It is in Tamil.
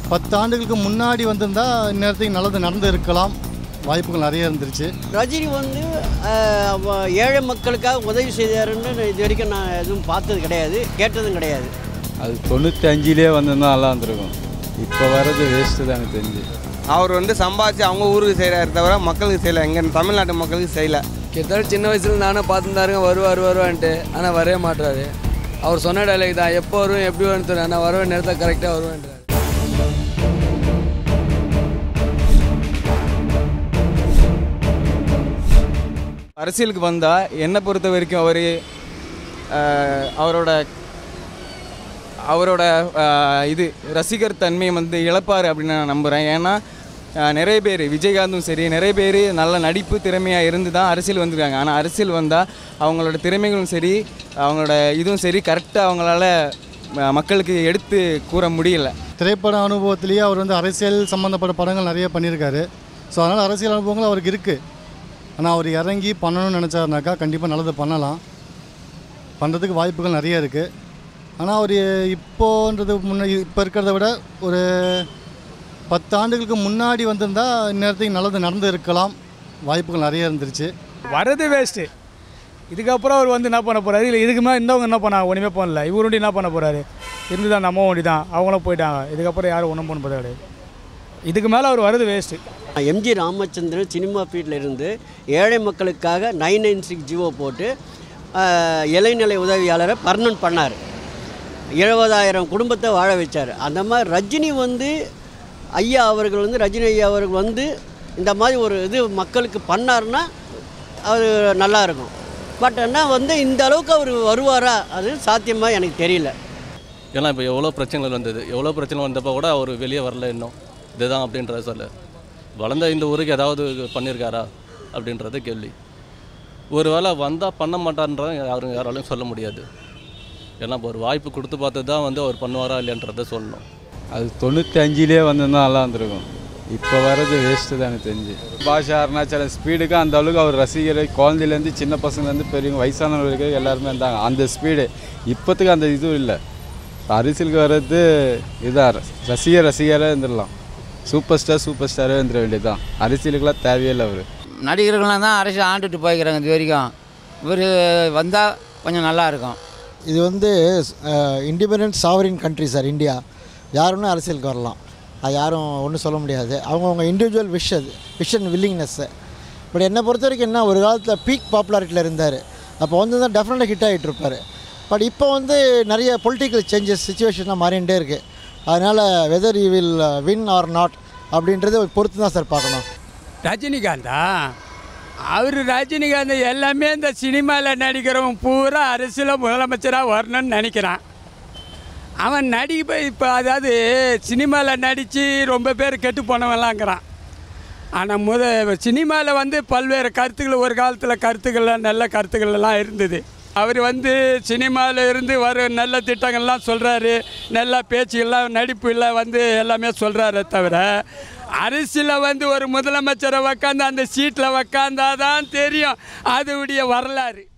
பத்து ஆண்டுகளுக்கு முன்னாடி வந்திருந்தா இந்நேரத்துக்கு நல்லது நடந்து இருக்கலாம் வாய்ப்புகள் நிறைய இருந்துருச்சு ரஜினி வந்து ஆஹ், அவ- ஏழை மக்களுக்காக உதவி செய்தாருன்னு நான் இது வரைக்கும் நான் எதுவும் பார்த்தது கிடையாது கேட்டதும் கிடையாது அது தொண்ணூற்றி அஞ்சிலே வந்திருந்தா நல்லா இருந்திருக்கும் இப்போ வர்றது வேஸ்ட்டு தான் எனக்கு தெரிஞ்சு அவர் வந்து சம்பாதிச்சு அவங்க ஊருக்கு செய்கிறாரு தவிர மக்களுக்கு செய்யலை எங்கள் தமிழ்நாட்டு மக்களுக்கு செய்யலை கிட்டத்தட்ட சின்ன வயசுல நானும் பார்த்துருந்தாருங்க வருவார் வருவான்ட்டு ஆனால் வரவே மாட்டாரு அவர் சொன்ன டைலாக் தான் எப்போ வருவேன் எப்படி வரும்னு தெரியும் ஆனால் வருவேன் நேரத்தில் கரெக்டாக வருவேன்றார் அரசியலுக்கு வந்தால் என்னை பொறுத்த வரைக்கும் அவர் அவரோட அவரோட ஆஹ், இது ரசிகர் தன்மையை வந்து இழப்பார் அப்படின்னு நான் நம்புகிறேன் ஏன்னா ஆஹ், நிறைய பேர் விஜயகாந்தும் சரி நிறைய பேர் நல்ல நடிப்பு திறமையாக இருந்து தான் அரசியல் வந்திருக்காங்க ஆனால் அரசியல் வந்தால் அவங்களோட திறமைகளும் சரி அவங்களோட இதுவும் சரி கரெக்டாக அவங்களால ஆஹ், மக்களுக்கு எடுத்து கூற முடியல திரைப்பட அனுபவத்திலேயே அவர் வந்து அரசியல் சம்மந்தப்பட்ட படங்கள் நிறைய பண்ணியிருக்காரு ஸோ அதனால் அரசியல் அனுபவங்கள் அவருக்கு இருக்குது ஆனால் அவர் இறங்கி பண்ணணும்னு நினச்சாருனாக்கா கண்டிப்பாக நல்லது பண்ணலாம் பண்ணுறதுக்கு வாய்ப்புகள் நிறைய இருக்குது ஆனால் அவர் இப்போன்றது முன்ன இப்போ இருக்கிறத விட ஒரு பத்து ஆண்டுகளுக்கு முன்னாடி வந்திருந்தா இந்நேரத்துக்கு நல்லது நடந்து இருக்கலாம் வாய்ப்புகள் நிறைய இருந்துருச்சு வரது வேஸ்ட்டு இதுக்கப்புறம் அவர் வந்து என்ன பண்ண போறாரு இல்லை இதுக்கு மேலே இருந்தவங்க என்ன பண்ணாங்க ஒன்றுமே பண்ணல இவர் ஒண்டி என்ன பண்ண போறாரு இருந்து தான் நம்ம ஒண்டி தான் அவங்களும் போயிட்டாங்க இதுக்கப்புறம் யாரும் ஒன்றும் பண்ண போகிறது கிடையாது இதுக்கு மேலே அவர் வரது வேஸ்ட்டு எம்ஜி ராமச்சந்திரன் சினிமா ஃபீல்டில் இருந்து ஏழை மக்களுக்காக நைன் நைன் சிக்ஸ் ஜிஓ போட்டு ஆஹ், இளைநிலை உதவியாளரை பர்மனன்ட் பண்ணார் எழுபதாயிரம் குடும்பத்தை வாழ வச்சார் அந்த மாதிரி ரஜினி வந்து ஐயா அவர்கள் வந்து ரஜினி ஐயா அவர்கள் வந்து இந்த மாதிரி ஒரு இது மக்களுக்கு பண்ணாருன்னா அது நல்லா இருக்கும் பட் ஆனால் வந்து இந்த அளவுக்கு அவர் வருவாரா அது சாத்தியமாக எனக்கு தெரியல ஏன்னா இப்போ எவ்வளோ பிரச்சனைகள் வந்தது எவ்வளோ பிரச்சனை வந்தப்போ கூட அவர் வெளியே வரல இன்னும் இதுதான் அப்படின்றத சொல்ல வளர்ந்த இந்த ஊருக்கு ஏதாவது பண்ணியிருக்காரா அப்படின்றது கேள்வி ஒரு வேளை வந்தால் பண்ண மாட்டான்றத யாரும் யாராலையும் சொல்ல முடியாது ஏன்னா இப்போ ஒரு வாய்ப்பு கொடுத்து பார்த்து தான் வந்து அவர் பண்ணுவாரா இல்லைன்றதை சொல்லணும் அது தொண்ணூற்றி அஞ்சிலே வந்திருந்தா நல்லா இருந்திருக்கும் இப்போ வர்றது வேஸ்ட்டு தான் எனக்கு தெரிஞ்சு பாஷா அருணாச்சலம் ஸ்பீடுக்கு அந்த அளவுக்கு அவர் ரசிகர் குழந்தையிலேருந்து சின்ன பசங்கலேருந்து பெரியவங்க வயசானவர்களுக்கு எல்லாருமே இருந்தாங்க அந்த ஸ்பீடு இப்போத்துக்கு அந்த இதுவும் இல்லை அரசியலுக்கு வர்றது இதாக ரசிகர் ரசிகராக இருந்துடலாம் சூப்பர் ஸ்டார் சூப்பர் ஸ்டாரே வந்துட வேண்டியதுதான் அரசியலுக்குலாம் தேவையே இல்லை அவர் நடிகர்கள்லாம் தான் அரசியல் ஆண்டுட்டு போய்க்கிறாங்க இது வரைக்கும் இவர் வந்தால் கொஞ்சம் நல்லா இருக்கும் இது வந்து independent sovereign country sir India யாருன்னு அரசியலுக்கு வரலாம் அது யாரும் ஒன்றும் சொல்ல முடியாது அவங்கவுங்க இண்டிவிஜுவல் விஷ் அது விஷ் அண்ட் வில்லிங்னஸ்ஸு பட் என்னை பொறுத்த வரைக்கும் என்ன ஒரு காலத்தில் பீக் பாப்புலாரிட்டியில் இருந்தார் அப்போ வந்து தான் டெஃபினட்டாக ஹிட் ஆகிட்டு இருப்பார் பட் இப்போ வந்து நிறைய பொலிட்டிக்கல் சேஞ்சஸ் சுச்சுவேஷன்லாம் மாறிண்டே இருக்குது அதனால் whether you will win or not அப்படின்றது பொறுத்து தான் சார் பார்க்கணும் ரஜினிகாந்தா அவர் ரஜினிகாந்த் எல்லாமே இந்த சினிமாவில் நடிக்கிறவன் பூரா அரசியல் முதலமைச்சராக வரணும்னு நினைக்கிறான் அவன் நடிப்ப இப்போ அதாவது சினிமாவில் நடித்து ரொம்ப பேர் கெட்டு போனவன்லாங்கிறான் ஆனால் முத சினிமாவில் வந்து பல்வேறு கருத்துக்கள் ஒரு காலத்தில் கருத்துக்கள்லாம் நல்ல கருத்துக்கள் எல்லாம் இருந்தது அவர் வந்து சினிமாவில் இருந்து வர நல்ல திட்டங்கள்லாம் சொல்கிறாரு நல்ல பேச்சுகள்லாம் நடிப்புலாம் வந்து எல்லாமே சொல்கிறாரே தவிர அரசியலில் வந்து ஒரு முதலமைச்சரை உக்காந்து அந்த சீட்டில் உக்காந்தாதான் தெரியும் அதோடைய வரலாறு